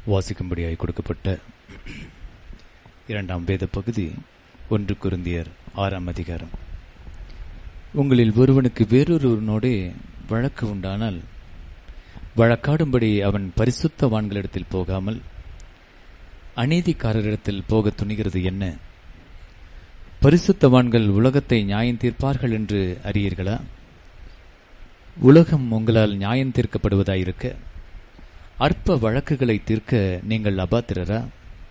வாசிக்கும்படியாய் கொடுக்கப்பட்ட இரண்டாம் வேத பகுதி ஒன்று குருந்தியர் ஆறாம் அதிகாரம் உங்களில் ஒருவனுக்கு வேறொருவனோடே வழக்கு உண்டானால் வழக்காடும்படி அவன் பரிசுத்தவான்களிடத்தில் போகாமல் அநீதிக்காரரிடத்தில் போக துணிகிறது என்ன பரிசுத்தவான்கள் உலகத்தை நியாயம் தீர்ப்பார்கள் என்று அறியீர்களா உலகம் உங்களால் நியாயம் தீர்க்கப்படுவதாயிருக்க அற்ப வழக்குகளை தீர்க்க நீங்கள் அபாத்திரரா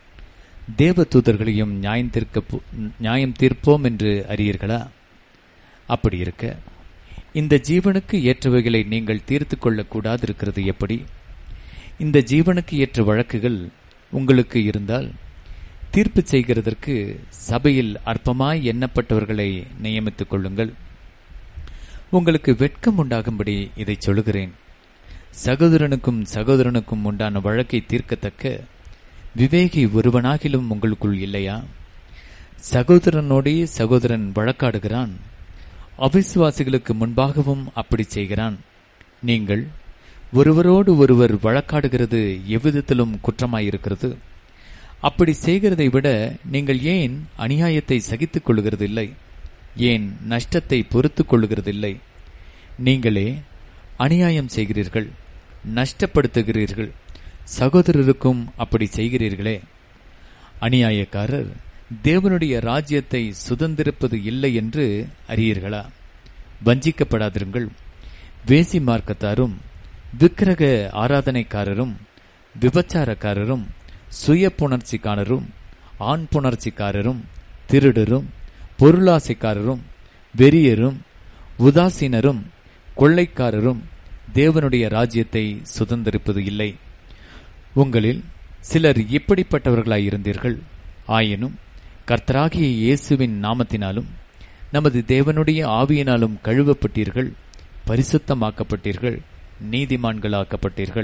தேவ தூதர்களையும் நியாயம் தீர்க்க நியாயம் தீர்ப்போம் என்று அறியீர்களா அப்படி இருக்க இந்த ஜீவனுக்கு ஏற்றவைகளை நீங்கள் தீர்த்து கொள்ளக்கூடாது இருக்கிறது எப்படி இந்த ஜீவனுக்கு ஏற்ற வழக்குகள் உங்களுக்கு இருந்தால் தீர்ப்பு செய்கிறதற்கு சபையில் அற்பமாய் எண்ணப்பட்டவர்களை நியமித்துக் கொள்ளுங்கள் உங்களுக்கு வெட்கம் உண்டாகும்படி இதை சொல்லுகிறேன் சகோதரனுக்கும் சகோதரனுக்கும் உண்டான வழக்கை தீர்க்கத்தக்க விவேகி ஒருவனாகிலும் உங்களுக்குள் இல்லையா சகோதரனோடே சகோதரன் வழக்காடுகிறான் அவிசுவாசிகளுக்கு முன்பாகவும் அப்படி செய்கிறான் நீங்கள் ஒருவரோடு ஒருவர் வழக்காடுகிறது எவ்விதத்திலும் குற்றமாயிருக்கிறது அப்படி செய்கிறதை விட நீங்கள் ஏன் அநியாயத்தை சகித்துக் கொள்ளுகிறதில்லை ஏன் நஷ்டத்தை பொறுத்துக் கொள்ளுகிறதில்லை நீங்களே அநியாயம் செய்கிறீர்கள் நஷ்டப்படுத்துகிறீர்கள் சகோதரருக்கும் அப்படி செய்கிறீர்களே அநியாயக்காரர் தேவனுடைய ராஜ்யத்தை சுதந்திரிப்பது இல்லை என்று அறியீர்களா வஞ்சிக்கப்படாதிருங்கள் வேசி மார்க்கத்தாரும் விக்கிரக ஆராதனைக்காரரும் விபச்சாரக்காரரும் சுய புணர்ச்சிக்காரரும் ஆண் புணர்ச்சிக்காரரும் திருடரும் பொருளாசைக்காரரும் வெறியரும் உதாசீனரும் கொள்ளைக்காரரும் தேவனுடைய ராஜ்யத்தை சுதந்திரிப்பது இல்லை உங்களில் சிலர் இப்படிப்பட்டவர்களாயிருந்தீர்கள் ஆயினும் கர்த்தராகிய இயேசுவின் நாமத்தினாலும் நமது தேவனுடைய ஆவியினாலும் கழுவப்பட்டீர்கள் பரிசுத்தமாக்கப்பட்டீர்கள் நீதிமான்களாக்கப்பட்டீர்கள்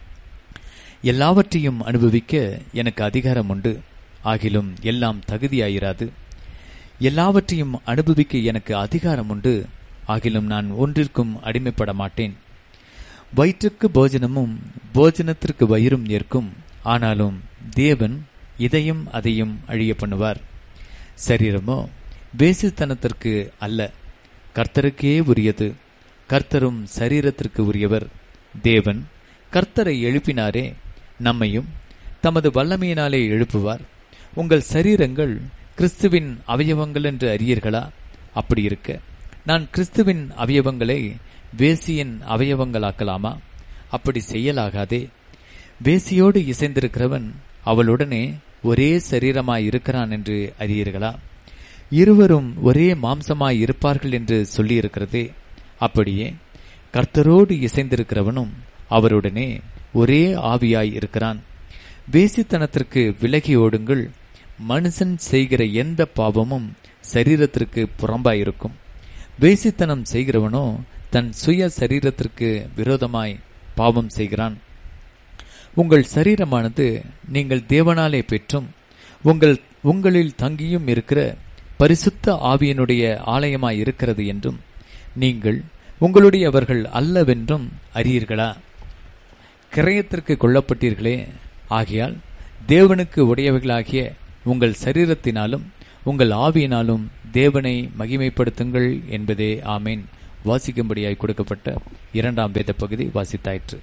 எல்லாவற்றையும் அனுபவிக்க எனக்கு அதிகாரம் உண்டு ஆகிலும் எல்லாம் தகுதியாயிராது எல்லாவற்றையும் அனுபவிக்க எனக்கு அதிகாரம் உண்டு ஆகிலும் நான் ஒன்றிற்கும் அடிமைப்பட மாட்டேன் வயிற்றுக்கு போஜனமும் போஜனத்திற்கு வயிறும் ஏற்கும் ஆனாலும் தேவன் இதையும் அதையும் அழிய பண்ணுவார் சரீரமோ வேசித்தனத்திற்கு அல்ல கர்த்தருக்கே உரியது கர்த்தரும் சரீரத்திற்கு உரியவர் தேவன் கர்த்தரை எழுப்பினாரே நம்மையும் தமது வல்லமையினாலே எழுப்புவார் உங்கள் சரீரங்கள் கிறிஸ்துவின் அவயவங்கள் என்று அறியீர்களா அப்படி இருக்க நான் கிறிஸ்துவின் அவயவங்களை வேசியின் அவயவங்களாக்கலாமா அப்படி செய்யலாகாதே வேசியோடு இசைந்திருக்கிறவன் அவளுடனே ஒரே சரீரமாய் இருக்கிறான் என்று அறியீர்களா இருவரும் ஒரே மாம்சமாய் இருப்பார்கள் என்று சொல்லியிருக்கிறதே அப்படியே கர்த்தரோடு இசைந்திருக்கிறவனும் அவருடனே ஒரே ஆவியாய் இருக்கிறான் வேசித்தனத்திற்கு விலகி ஓடுங்கள் மனுஷன் செய்கிற எந்த பாவமும் சரீரத்திற்கு புறம்பாயிருக்கும் வேசித்தனம் செய்கிறவனோ தன் சுய சரீரத்திற்கு விரோதமாய் பாவம் செய்கிறான் உங்கள் சரீரமானது நீங்கள் தேவனாலே பெற்றும் உங்கள் உங்களில் தங்கியும் இருக்கிற பரிசுத்த ஆவியனுடைய ஆலயமாய் இருக்கிறது என்றும் நீங்கள் உங்களுடையவர்கள் அல்லவென்றும் அறியீர்களா கிரயத்திற்கு கொல்லப்பட்டீர்களே ஆகையால் தேவனுக்கு உடையவர்களாகிய உங்கள் சரீரத்தினாலும் உங்கள் ஆவியினாலும் தேவனை மகிமைப்படுத்துங்கள் என்பதே ஆமேன் வாசிக்கும்படியாய் கொடுக்கப்பட்ட இரண்டாம் வேத பகுதி வாசித்தாயிற்று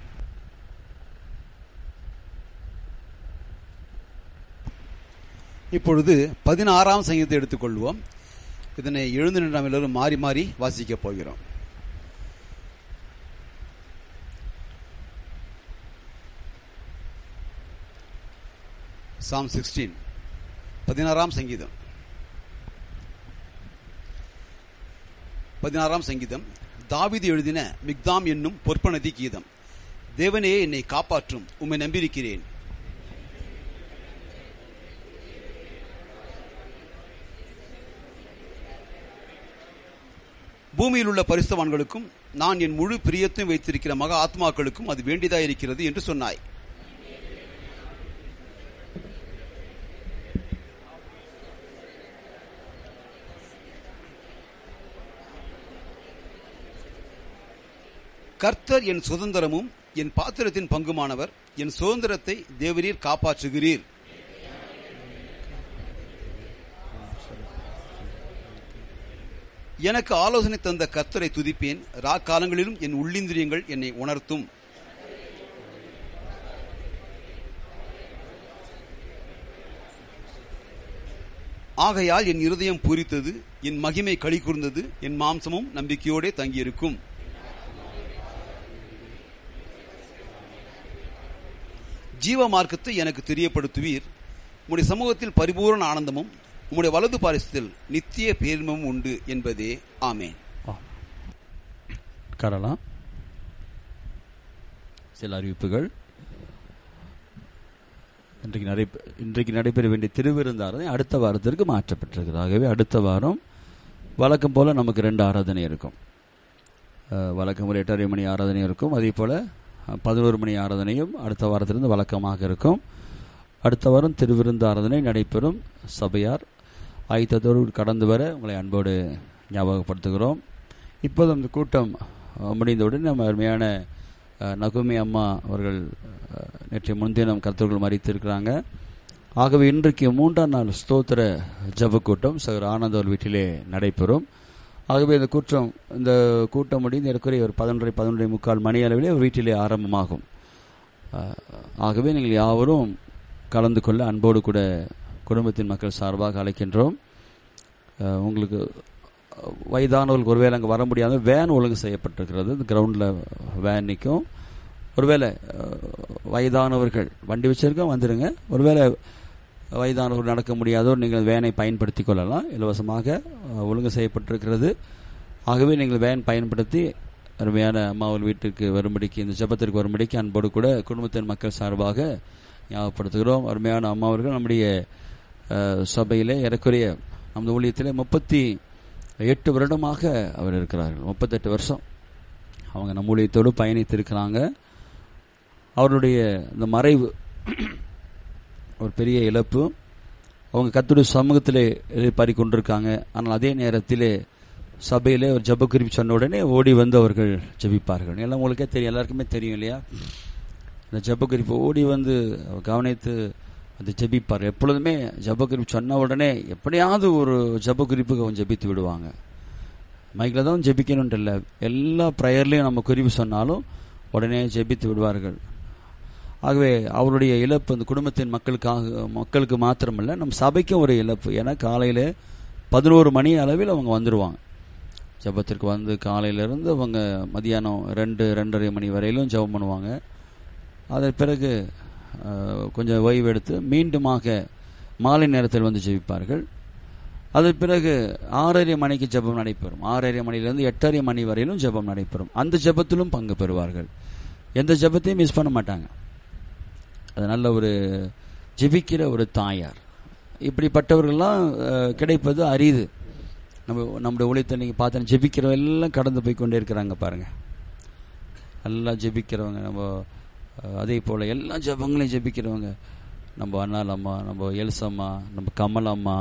இப்பொழுது பதினாறாம் சங்கீதத்தை எடுத்துக்கொள்வோம் இதனை எழுந்து நின்றாம் எல்லோரும் மாறி மாறி வாசிக்கப் போகிறோம் சாம் சிக்ஸ்டீன் பதினாறாம் சங்கீதம் பதினாறாம் சங்கீதம் தாவிது எழுதின மிக்தாம் என்னும் பொற்பனதி கீதம் தேவனே என்னை காப்பாற்றும் உம்மை நம்பியிருக்கிறேன் பூமியில் உள்ள பரிசுத்தவான்களுக்கும் நான் என் முழு பிரியத்தையும் வைத்திருக்கிற மகா ஆத்மாக்களுக்கும் அது வேண்டியதாயிருக்கிறது என்று சொன்னாய் கர்த்தர் என் சுதந்திரமும் என் பாத்திரத்தின் பங்குமானவர் என் சுதந்திரத்தை தேவரீர் காப்பாற்றுகிறீர் எனக்கு ஆலோசனை தந்த கர்த்தரை துதிப்பேன் ராக்காலங்களிலும் என் உள்ளிந்திரியங்கள் என்னை உணர்த்தும் ஆகையால் என் இருதயம் பூரித்தது என் மகிமை களி கூர்ந்தது என் மாம்சமும் நம்பிக்கையோடே தங்கியிருக்கும் ஜீவ மார்க்கத்தை எனக்கு தெரியப்படுத்துவீர் உம்முடைய சமூகத்தில் பரிபூரண ஆனந்தமும் உம்முடைய வலது பாரிசத்தில் நித்திய பேரின்பமும் உண்டு என்பதே ஆமேன் உட்காரலாம் சில அறிவிப்புகள் இன்றைக்கு நடை இன்றைக்கு நடைபெற வேண்டிய திருவிருந்தாராதனை அடுத்த வாரத்திற்கு மாற்றப்பட்டிருக்கிறது ஆகவே அடுத்த வாரம் வழக்கம் போல நமக்கு ரெண்டு ஆராதனை இருக்கும் அஹ், வழக்கம் ஒரு எட்டரை மணி ஆராதனை இருக்கும் அதே போல அஹ், பதினோரு மணி ஆராதனையும் அடுத்த வாரத்திலிருந்து வழக்கமாக இருக்கும் அடுத்த வாரம் திருவிருந்து ஆராதனை நடைபெறும் சபையார் ஆயத்தத்தோடு கடந்து வர உங்களை அன்போடு ஞாபகப்படுத்துகிறோம் இப்போது அந்த கூட்டம் அஹ், முடிந்தவுடன் நம்ம அருமையான அஹ், நகுமி அம்மா அவர்கள் அஹ், நேற்றைய முன்தினம் கருத்துக்கள் மறித்திருக்கிறாங்க ஆகவே இன்றைக்கு மூன்றாம் நாள் ஸ்தோத்திர ஜப கூட்டம் சகர் ஆனந்தவர் வீட்டிலே நடைபெறும் ஆகவே இந்த கூட்டம் இந்த கூட்டம் முடிந்து ஏறக்குறைய ஒரு பதினொன்றரை பதினொன்றரை முக்கால் மணி அளவிலே ஒரு வீட்டிலே ஆரம்பமாகும் அஹ், ஆகவே நீங்கள் யாவரும் கலந்து கொள்ள அன்போடு கூட குடும்பத்தின் மக்கள் சார்பாக அழைக்கின்றோம் அஹ், உங்களுக்கு அஹ், வயதானவர்களுக்கு ஒருவேளை அங்கே வர முடியாத வேன் ஒழுங்கு செய்யப்பட்டிருக்கிறது இந்த கிரவுண்டில் வேன் நிற்கும் ஒருவேளை அஹ், வயதானவர்கள் வண்டி வச்சிருக்கோம் வந்துடுங்க ஒருவேளை வயதானவர்கள் நடக்க முடியாதோர் நீங்கள் வேனை பயன்படுத்தி கொள்ளலாம் இலவசமாக அஹ், ஒழுங்கு செய்யப்பட்டிருக்கிறது ஆகவே நீங்கள் வேன் பயன்படுத்தி அருமையான அம்மாவல் வீட்டுக்கு வரும்படிக்கு இந்த ஜெபத்திற்கு வரும்படிக்கு அன்போடு கூட குடும்பத்தின் மக்கள் சார்பாக ஞாபகப்படுத்துகிறோம் அருமையான அம்மாவர்கள் நம்முடைய அஹ், சபையிலே ஏறக்குறைய நமது ஊழியத்திலே முப்பத்தி எட்டு வருடமாக அவர் இருக்கிறார்கள் முப்பத்தெட்டு வருஷம் அவங்க நம்ம ஊழியத்தோடு பயணித்திருக்கிறாங்க அவருடைய இந்த மறைவு ஒரு பெரிய இழப்பு அவங்க கத்துடைய சமூகத்திலே பறி கொண்டிருக்காங்க ஆனால் அதே நேரத்திலே சபையிலே ஒரு ஜெப குறிப்பு சொன்ன உடனே ஓடி வந்து அவர்கள் ஜெபிப்பார்கள் எல்லாம் உங்களுக்கே தெரியும் எல்லாருக்குமே தெரியும் இல்லையா இந்த ஜெப குறிப்பு ஓடி வந்து அவர் கவனித்து அந்த ஜெபிப்பார் எப்பொழுதுமே ஜெப குறிப்பு சொன்ன உடனே எப்படியாவது ஒரு ஜெப குறிப்புக்கு அவங்க ஜெபித்து விடுவாங்க மைக்கில் தான் ஜெபிக்கணும்ட்டு இல்லை எல்லா ப்ரேயர்லையும் நம்ம குறிப்பு சொன்னாலும் உடனே ஜெபித்து விடுவார்கள் ஆகவே அவருடைய இழப்பு அந்த குடும்பத்தின் மக்களுக்காக மக்களுக்கு மாத்திரமல்ல நம் சபைக்கும் ஒரு இழப்பு ஏன்னா காலையில் பதினோரு மணி அளவில் அவங்க வந்துடுவாங்க ஜெபத்திற்கு வந்து காலையிலேருந்து அவங்க மதியானம் ரெண்டு ரெண்டரை மணி வரையிலும் ஜெபம் பண்ணுவாங்க அதன் பிறகு அஹ், கொஞ்சம் ஓய்வு எடுத்து மீண்டுமாக மாலை நேரத்தில் வந்து ஜெபிப்பார்கள் அதன் பிறகு ஆறரை மணிக்கு ஜெபம் நடைபெறும் ஆறரை மணிலிருந்து எட்டரை மணி வரையிலும் ஜெபம் நடைபெறும் அந்த ஜெபத்திலும் பங்கு பெறுவார்கள் எந்த ஜெபத்தையும் மிஸ் பண்ண மாட்டாங்க அது நல்ல ஒரு ஜெபிக்கிற ஒரு தாயார் இப்படிப்பட்டவர்கள்லாம் அஹ், கிடைப்பது அரிது நம்ம நம்முடைய ஊழியத்தை நீங்கள் பார்த்தா ஜெபிக்கிறவங்க எல்லாம் கடந்து போய் கொண்டே இருக்கிறாங்க பாருங்க எல்லாம் ஜெபிக்கிறவங்க நம்ம அஹ், அதே போல் எல்லா ஜெபங்களையும் ஜெபிக்கிறவங்க நம்ம அண்ணால் அம்மா நம்ம எல்சம்மா நம்ம கமல் அம்மா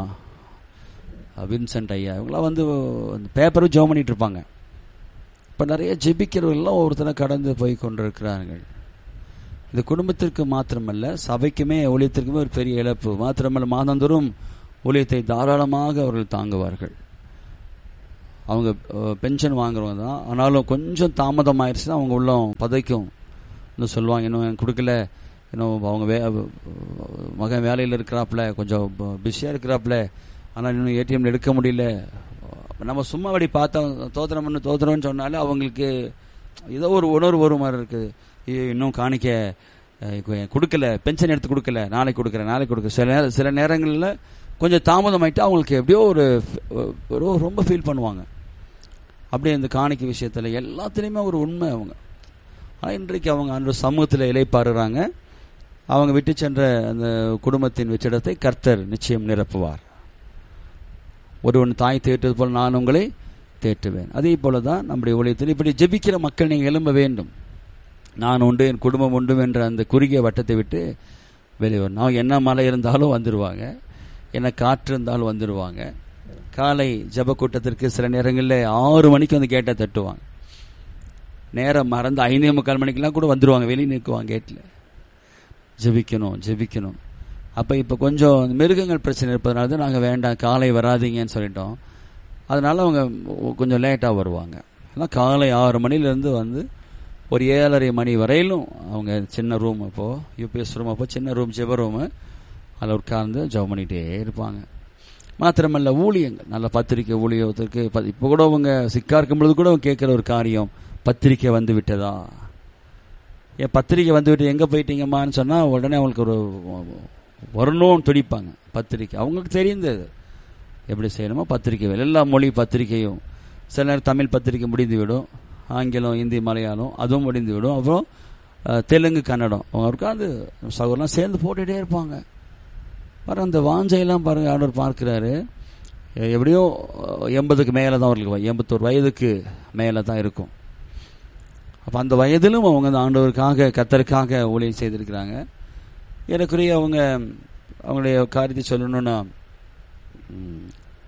அஹ், வின்சென்ட் ஐயா இவங்களாம் வந்து அந்த பேப்பரும் ஜெபம் பண்ணிட்டு இருப்பாங்க இப்போ நிறைய ஜெபிக்கிறவங்கெல்லாம் ஒருத்தனை கடந்து போய் கொண்டிருக்கிறார்கள் இது குடும்பத்திற்கு மாத்திரமல்ல சபைக்குமே ஊழியத்திற்குமே ஒரு பெரிய இழப்பு மாத்திரமல்ல மாதந்தோறும் ஊழியத்தை தாராளமாக அவர்கள் தாங்குவார்கள் அவங்க அஹ், பென்ஷன் வாங்குறவங்க தான் ஆனாலும் கொஞ்சம் தாமதம் ஆயிடுச்சுன்னா அவங்க உள்ளம் பதைக்கும் இன்னும் சொல்லுவாங்க இன்னும் எனக்கு கொடுக்கல இன்னும் அவங்க வே மகன் வேலையில் இருக்கிறாப்புல கொஞ்சம் பிஸியாக இருக்கிறாப்புல ஆனால் இன்னும் ஏடிஎம்ல எடுக்க முடியல நம்ம சும்மா அப்படி பார்த்தா தோத்திரம் பண்ணு தோத்திரம்னு சொன்னாலே அவங்களுக்கு ஏதோ ஒரு உணர்வு வரும் மாதிரி இருக்குது ஐயோ, இன்னும் காணிக்க அஹ், கு- கொடுக்கல பென்ஷன் எடுத்து கொடுக்கல நாளைக்கு கொடுக்குறேன் நாளைக்கு கொடுக்க சில நேர சில நேரங்களில் கொஞ்சம் தாமதமாயிட்டு அவங்களுக்கு எப்படியோ ஒரு ஒரு ரொம்ப ஃபீல் பண்ணுவாங்க அப்படியே இந்த காணிக்கை விஷயத்தில் எல்லாத்துலேயுமே ஒரு உண்மை அவங்க ஆனால் இன்றைக்கு அவங்க அந்த சமூகத்தில் இலைப்பாருறாங்க அவங்க விட்டு சென்ற அந்த குடும்பத்தின் வெற்றிடத்தை கர்த்தர் நிச்சயம் நிரப்புவார் ஒருவன் தாய் தேற்றுவது போல் நான் உங்களை தேற்றுவேன் அதே போல தான் நம்முடைய ஊழியத்தில் இப்படி ஜெபிக்கிற மக்கள் நீங்கள் எழும்ப வேண்டும் நான் உண்டு என் குடும்பம் உண்டு என்ற அந்த குறுகிய வட்டத்தை விட்டு வெளியே வரணும் அவங்க என்ன மழை இருந்தாலும் வந்துடுவாங்க என்ன காற்று இருந்தாலும் வந்துடுவாங்க காலை ஜெப கூட்டத்திற்கு சில நேரங்களில் ஆறு மணிக்கு வந்து கேட்டால் தட்டுவாங்க நேரம் மறந்து ஐந்தே முக்கால் மணிக்கெல்லாம் கூட வந்துடுவாங்க வெளியே நிற்குவாங்க கேட்டில் ஜெபிக்கணும் ஜெபிக்கணும் அப்போ இப்போ கொஞ்சம் மிருகங்கள் பிரச்சனை இருப்பதனால தான் நாங்கள் வேண்டாம் காலை வராதீங்கன்னு சொல்லிட்டோம் அதனால அவங்க கொஞ்சம் லேட்டாக வருவாங்க ஆனால் காலை ஆறு மணிலேருந்து வந்து ஒரு ஏழரை மணி வரையிலும் அவங்க சின்ன ரூம் இப்போது யூபிஎஸ் ரூம் அப்போ சின்ன ரூம் ஜெப ரூமு அதில் உட்கார்ந்து ஜெபம் பண்ணிகிட்டே இருப்பாங்க மாத்திரமல்ல ஊழியங்கள் நல்ல பத்திரிக்கை ஊழியத்திற்கு இப்போ கூட அவங்க சிக்கா இருக்கும் பொழுது கூட அவங்க கேட்குற ஒரு காரியம் பத்திரிக்கை வந்து விட்டதா ஏன் பத்திரிக்கை வந்து விட்டு எங்கே போயிட்டீங்கம்மான்னு சொன்னால் உடனே அவங்களுக்கு ஒரு வரணும்னு துடிப்பாங்க பத்திரிக்கை அவங்களுக்கு தெரிந்தது எப்படி செய்யணுமோ பத்திரிக்கை வேலை எல்லா மொழி பத்திரிக்கையும் சில நேரம் தமிழ் பத்திரிக்கை முடிந்து விடும் ஆங்கிலம் இந்தி மலையாளம் அதுவும் முடிந்து விடும் அப்புறம் அஹ், தெலுங்கு கன்னடம் அவங்க உட்காந்து சகோதரலாம் சேர்ந்து போட்டுகிட்டே இருப்பாங்க பாருங்க அந்த வாஞ்சையெல்லாம் பாருங்க ஆண்டவர் பார்க்கிறாரு எ- எப்படியோ அஹ், எண்பதுக்கு மேலே தான் அவர்களுக்கு வய- எண்பத்தோரு வயதுக்கு மேலே தான் இருக்கும் அப்போ அந்த வயதிலும் அவங்க அந்த ஆண்டவருக்காக கத்தருக்காக ஊழியம் செய்திருக்கிறாங்க எனக்குரிய அவங்க அவங்களுடைய காரியத்தை சொல்லணும்னா ம்,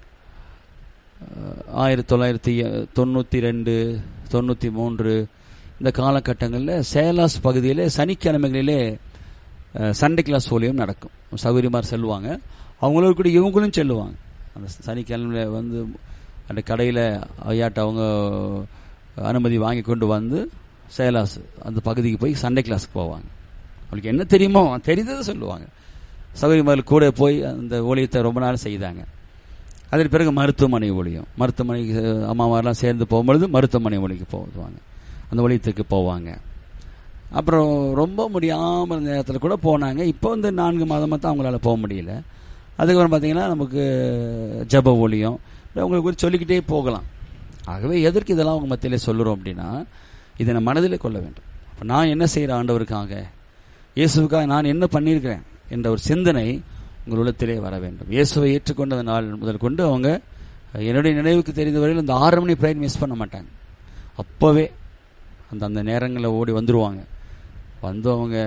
அஹ், ஆயிரத்தி தொள்ளாயிரத்தி தொண்ணூற்றி ரெண்டு தொண்ணூற்றி மூன்று இந்த காலகட்டங்களில் சேலாஸ் பகுதியில் சனிக்கிழமைகளிலே அஹ், சண்டே கிளாஸ் ஊழியம் நடக்கும் சௌகரியமாக செல்வாங்க அவங்களோட கூட இவங்களும் செல்லுவாங்க அந்த சனிக்கிழமையில வந்து அந்த கடையில் ஐயாட்ட அவங்க அனுமதி வாங்கி கொண்டு வந்து சேலாஸ் அந்த பகுதிக்கு போய் சண்டே கிளாஸுக்கு போவாங்க அவங்களுக்கு என்ன தெரியுமோ தெரிந்ததை சொல்லுவாங்க சௌகரியமாக கூட போய் அந்த ஊழியத்தை ரொம்ப நாள் செய்தாங்க அதன் பிறகு மருத்துவமனை ஊழியம் மருத்துவமனைக்கு அம்மாமாரெலாம் சேர்ந்து போகும்பொழுது மருத்துவமனை ஊழியக்கு போவாங்க அந்த ஊழியத்துக்கு போவாங்க அப்புறம் ரொம்ப முடியாமல் இருந்த நேரத்தில் கூட போனாங்க இப்போ வந்து நான்கு மாதமாக தான் அவங்களால போக முடியல அதுக்கப்புறம் பார்த்தீங்கன்னா நமக்கு ஜப ஊழியம் அவங்களுக்கு குறித்து சொல்லிக்கிட்டே போகலாம் ஆகவே எதற்கு இதெல்லாம் அவங்க மத்தியிலே சொல்லுறோம் அப்படின்னா இதை நான் மனதிலே கொள்ள வேண்டும் அப்போ நான் என்ன செய்கிற ஆண்டவருக்காக இயேசுவுக்காக நான் என்ன பண்ணியிருக்கிறேன் என்ற ஒரு சிந்தனை உங்கள் உள்ளத்திலே வர வேண்டும் இயேசுவை ஏற்றுக்கொண்ட நாள் முதல் கொண்டு அவங்க என்னுடைய நினைவுக்கு தெரிந்த வரையில் இந்த ஆறு மணி ப்ரைட் மிஸ் பண்ண மாட்டாங்க அப்போவே அந்த அந்த நேரங்களில் ஓடி வந்துருவாங்க வந்து அவங்க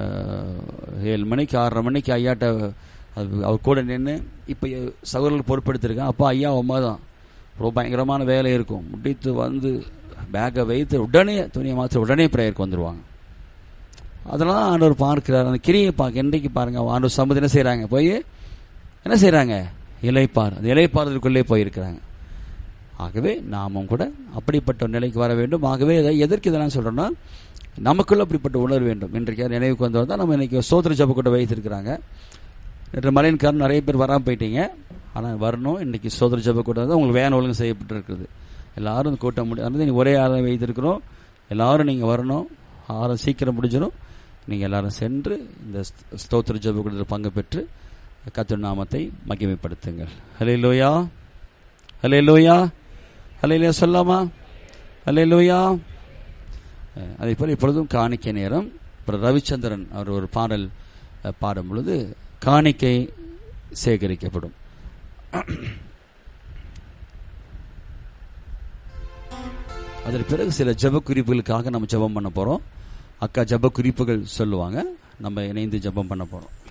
ஏழு மணிக்கு ஆறரை மணிக்கு ஐயாட்ட அது அவர் கூட நின்று இப்போ சகோதரர்கள் பொறுப்பெடுத்திருக்கேன் அப்பா ஐயா அம்மா தான் ரொம்ப பயங்கரமான வேலை இருக்கும் முடித்து வந்து பேக்கை வைத்து உடனே துணியை மாற்றி உடனே ப்ரேயருக்கு வந்துடுவாங்க அதெல்லாம் ஆண்டவர் பார்க்கிறார் அந்த கிரியை பார்க்க என்றைக்கு பாருங்க ஆண்டவர் சம்பந்தம் என்ன செய்கிறாங்க போய் என்ன செய்கிறாங்க இலைப்பார் அந்த இலைப்பாறுதலுக்குள்ளே போயிருக்கிறாங்க ஆகவே நாமும் கூட அப்படிப்பட்ட ஒரு நிலைக்கு வர வேண்டும் ஆகவே இதை எதற்கு இதெல்லாம் சொல்கிறோன்னா நமக்குள்ள அப்படிப்பட்ட உணர்வு வேண்டும் இன்றைக்கு நினைவுக்கு வந்தவர் தான் நம்ம இன்னைக்கு சோதர ஜப கூட வைத்திருக்கிறாங்க நேற்று மலையன்காரன் நிறைய பேர் வராமல் போயிட்டீங்க ஆனால் வரணும் இன்னைக்கு சோதர ஜப கூட தான் உங்களுக்கு வேன் ஒழுங்கு செய்யப்பட்டு இருக்குது எல்லாரும் இந்த கூட்டம் முடி அதனால நீங்கள் ஒரே ஆரம் வைத்திருக்கிறோம் எல்லாரும் நீங்கள் வரணும் ஆரம் சீக்கிரம் முடிஞ்சிடும் நீங்கள் எல்லாரும் சென்று இந்த ஸ்த- ஸ்தோத்திர ஜப கூட்டத்தில் பங்கு பெற்று கத்து நாமத்தை மகிமைப்படுத்துங்கள் ஹலே லோயா ஹலே லோயா ஹலே லோயா சொல்லாமா ஹலே லோயா அதே போல் இப்பொழுதும் காணிக்கை நேரம் அப்புறம் ரவிச்சந்திரன் அவர் ஒரு பாடல் அஹ், பாடும் பொழுது காணிக்கை சேகரிக்கப்படும் அதற்கு பிறகு சில ஜெப குறிப்புகளுக்காக நம்ம ஜெபம் பண்ண போறோம் அக்கா ஜெப குறிப்புகள் சொல்லுவாங்க நம்ம இணைந்து ஜெபம் பண்ண போறோம்